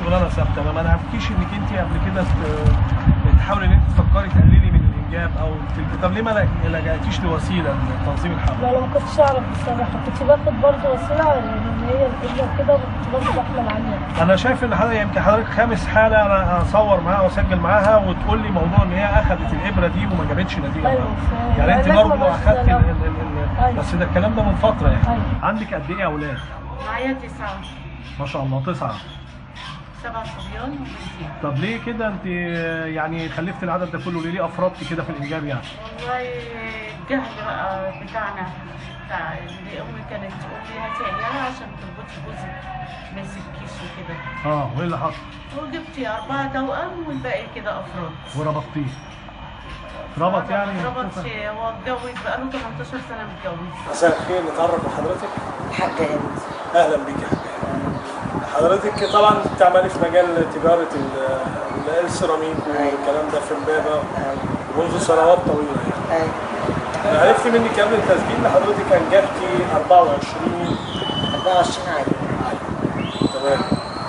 شغلانه ثابته ما منعكيش انك انت قبل كده ت- تحاولي ان انت تفكري تقللي من الانجاب او ت- طب ليه ما لج- لجأتيش لوسيله لتنظيم الحمل؟ لا لا ما كنتش اعرف بصراحه كنت باخد برضه وسيله اللي هي الابره كده وكنت برضه بحمل عليها انا شايف ان حضرتك يمكن حضرتك خامس حاله انا اصور معاها واسجل معاها وتقول لي موضوع ان هي اخذت الابره دي وما جابتش نتيجه أيوة، معاها. فعلا. يعني انت لازم برضه أبقى اخذت ال- أشتغل. ال- ال- أيوة. بس ده الكلام ده من فتره يعني أيوة. عندك قد ايه اولاد؟ معايا تسعة ما شاء الله تسعه سبع صبيان وبنتين طب ليه كده انت يعني خلفت العدد ده كله ليه ليه افرطتي كده في الانجاب يعني؟ والله الجهل بقى بتاعنا بتاع اللي امي كانت تقول لي هاتي عيالها عشان تربطي جوزك ما يسكيش وكده اه وايه اللي حصل؟ وجبتي أربعة توأم والباقي كده أفراد وربطتيه ربط يعني ما ربطش هو اتجوز بقاله 18 سنة متجوز مساء الخير نتعرف بحضرتك الحاجة هند اهلا بيك يا حبيبي حضرتك طبعا بتعملي في مجال تجاره ال- السيراميك والكلام ده في امبابه منذ سنوات طويله يعني أيوة أنا عرفت منك قبل التسجيل ان حضرتك انجبتي 24 24 عيل تمام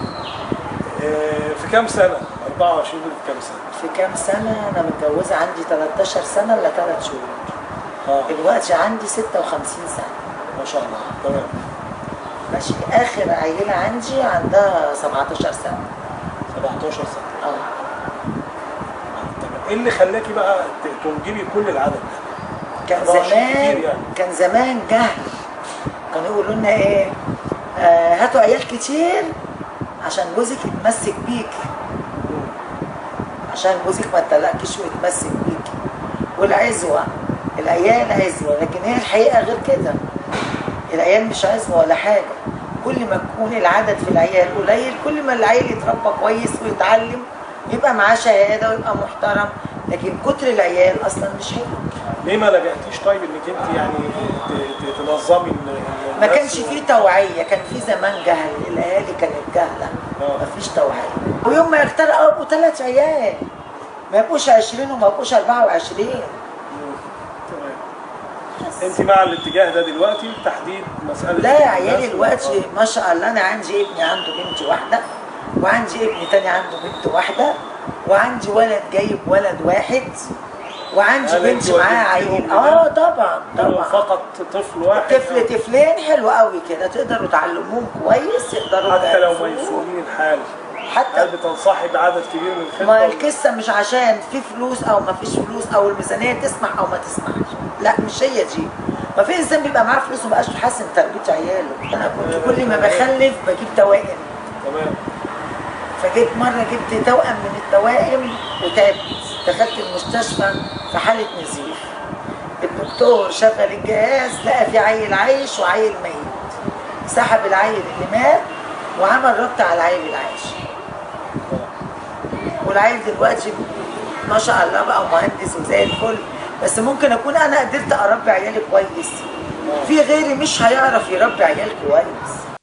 آه، في كام سنه 24 دول في كام سنه في كام سنة أنا متجوزة عندي 13 سنة إلا 3 شهور اه دلوقتي عندي 56 سنة ما شاء الله تمام ماشي آخر عيلة عندي عندها 17 سنة 17 سنه اه تمام ايه اللي خلاكي بقى ت- تنجبي كل العدد ده؟ كان 24 كتير زمان يعني. كان زمان جهل كانوا يقولوا لنا ايه آه هاتوا عيال كتير عشان جوزك يتمسك بيكي عشان جوزك ما يطلقكيش ويتمسك بيكي والعزوة العيال عزوة لكن هي الحقيقة غير كده العيال مش عزوة ولا حاجة كل ما يكون العدد في العيال قليل كل ما العيل يتربى كويس ويتعلم يبقى معاه شهادة ويبقى محترم لكن كتر العيال أصلا مش حلو ليه ما لجأتيش طيب انك انت يعني ت- ت- تنظمي ال- ال- ما الناس كانش و- فيه توعية كان في زمان جهل الأهالي كانت جهلة آه. ما فيش توعية ويوم ما يختار أبو ثلاث عيال ما يبقوش 20 وما يبقوش 24 انت مع الاتجاه ده دلوقتي تحديد مساله لا يا عيالي الناس دلوقتي ما شاء الله أنا عندي ابني عنده بنت واحدة وعندي ابني تاني عنده بنت واحدة وعندي ولد جايب ولد واحد وعندي هل بنت انتوا معاها وديتيهم عيل كده؟ اه طبعا لو طبعا فقط طفل واحد طفل أو- طفلين حلو قوي كده تقدروا تعلموهم كويس يقدروا حتى لو يدرسوهم. ميسورين الحال حتى هل بتنصحي بعدد كبير من الخدمه ما القصة مش عشان في فلوس او ما فيش فلوس او الميزانية تسمح او ما تسمحش لا مش هي دي ما في انسان بيبقى معاه فلوس ومبقاش يحسن تربية عياله انا كنت كل ما بخلف بجيب توائم تمام فجيت مرة جبت توأم من التوائم وتعبت دخلت المستشفى في حالة نزيف الدكتور شغل الجهاز لقى في عيل عايش وعيل ميت سحب العيل اللي مات وعمل ربط على العيل العايش والعيل دلوقتي ما شاء الله بقى مهندس وزي الفل بس ممكن اكون انا قدرت اربي عيالي كويس في غيري مش هيعرف يربي عيال كويس